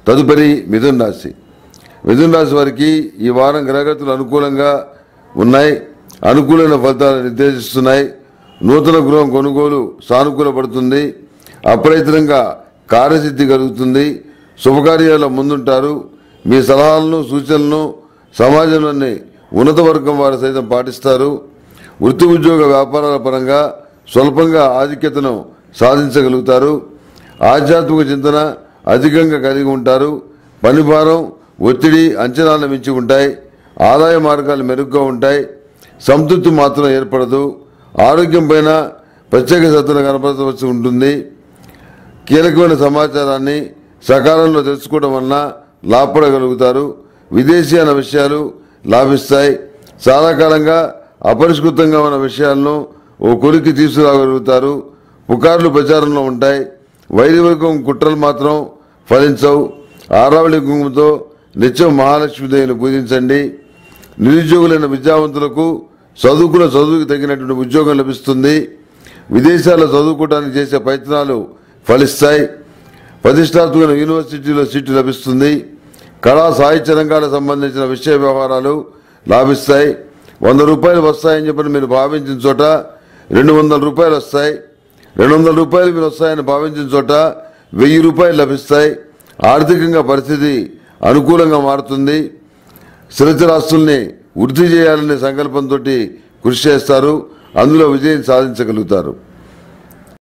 తదుపరి మిథున్ రాశి మిథున్ రాశి వారికి ఈ వారం గ్రహగతులు అనుకూలంగా ఉన్నాయి అనుకూలమైన ఫలితాలు నిర్దేశిస్తున్నాయి నూతన గృహం కొనుగోలు సానుకూల పడుతుంది అప్రయత్నంగా కార్యసిద్ధి కలుగుతుంది శుభకార్యాల్లో ముందుంటారు మీ సలహాలను సూచనలను సమాజంలోని ఉన్నత వర్గం వారు సైతం పాటిస్తారు వృత్తి ఉద్యోగ వ్యాపారాల పరంగా స్వల్పంగా ఆధిక్యతను సాధించగలుగుతారు ఆధ్యాత్మిక చింతన అధికంగా కలిగి ఉంటారు పని భారం ఒత్తిడి అంచనాలను మించి ఉంటాయి ఆదాయ మార్గాలు మెరుగ్గా ఉంటాయి సంతృప్తి మాత్రం ఏర్పడదు ఆరోగ్యం పైన ప్రత్యేక శ్రద్ధను కనపరచవలసి ఉంటుంది కీలకమైన సమాచారాన్ని సకాలంలో తెలుసుకోవడం వలన లాభపడగలుగుతారు విదేశీయాన విషయాలు లాభిస్తాయి చాలా కాలంగా అపరిష్కృతంగా ఉన్న విషయాలను ఓ కొలికి తీసుకురాగలుగుతారు పుకార్లు ప్రచారంలో ఉంటాయి వైదికం కుట్రలు మాత్రం ఫలించవు ఆరావళి కుంకుమతో నిత్యం మహాలక్ష్మీదేవిని పూజించండి నిరుద్యోగులైన విద్యావంతులకు చదువుకున్న చదువుకు తగినటువంటి ఉద్యోగం లభిస్తుంది విదేశాల్లో చదువుకోవడానికి చేసే ప్రయత్నాలు ఫలిస్తాయి ప్రతిష్టాత్మక యూనివర్సిటీలో సీటు లభిస్తుంది కళా సాహిత్య రంగాలకు సంబంధించిన విషయ వ్యవహారాలు లాభిస్తాయి వంద రూపాయలు వస్తాయని చెప్పని మీరు భావించిన చోట రెండు వందల రూపాయలు వస్తాయి రెండు వందల రూపాయలు మీరు వస్తాయని భావించిన చోట వెయ్యి రూపాయలు లభిస్తాయి ఆర్థికంగా పరిస్థితి అనుకూలంగా మారుతుంది స్థిరచరాస్తుల్ని వృద్ధి చేయాలనే సంకల్పంతో కృషి చేస్తారు అందులో విజయం సాధించగలుగుతారు